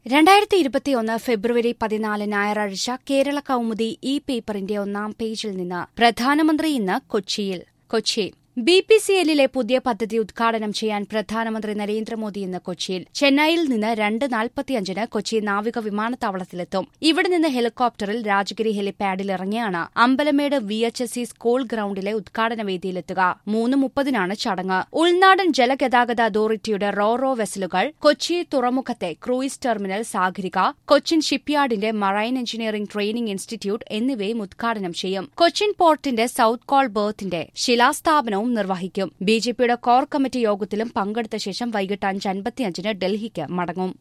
രണ്ടായിരത്തി ഇരുപത്തിയൊന്ന് ഫെബ്രുവരി പതിനാല് ഞായറാഴ്ച കേരള കൗമുദി ഈ പേപ്പറിന്റെ ഒന്നാം പേജിൽ നിന്ന് പ്രധാനമന്ത്രി ഇന്ന് കൊച്ചിയിൽ കൊച്ചി ബി പി സി എല്ലിലെ പുതിയ പദ്ധതി ഉദ്ഘാടനം ചെയ്യാൻ പ്രധാനമന്ത്രി നരേന്ദ്രമോദി ഇന്ന് കൊച്ചിയിൽ ചെന്നൈയിൽ നിന്ന് രണ്ട് നാൽപ്പത്തിയഞ്ചിന് കൊച്ചി നാവിക വിമാനത്താവളത്തിലെത്തും ഇവിടെ നിന്ന് ഹെലികോപ്റ്ററിൽ രാജഗിരി ഹെലിപാഡിൽ ഇറങ്ങിയാണ് Ambalamedu V H S C school ഗ്രൌണ്ടിലെ ഉദ്ഘാടന വേദിയിലെത്തുക മൂന്ന് മുപ്പതിനാണ് ചടങ്ങ് ഉൾനാടൻ ജലഗതാഗത അതോറിറ്റിയുടെ റോറോ വെസലുകൾ കൊച്ചി തുറമുഖത്തെ ക്രൂയിസ് ടെർമിനൽ സാഗരിക കൊച്ചിൻ ഷിപ്പ്യാർഡിന്റെ മറൈൻ എഞ്ചിനീയറിംഗ് ട്രെയിനിംഗ് ഇൻസ്റ്റിറ്റ്യൂട്ട് എന്നിവയും ഉദ്ഘാടനം ചെയ്യും കൊച്ചിൻ പോർട്ടിന്റെ സൌത്ത് കോൾ ബർത്തിന്റെ ശിലാസ്ഥാപനവും നിർവഹിക്കും ബി ജെ പിയുടെ കോർ കമ്മിറ്റി യോഗത്തിലും പങ്കെടുത്ത ശേഷം വൈകിട്ട് അഞ്ച് അൻപത്തിയഞ്ചിന് ഡൽഹിക്ക് മടങ്ങും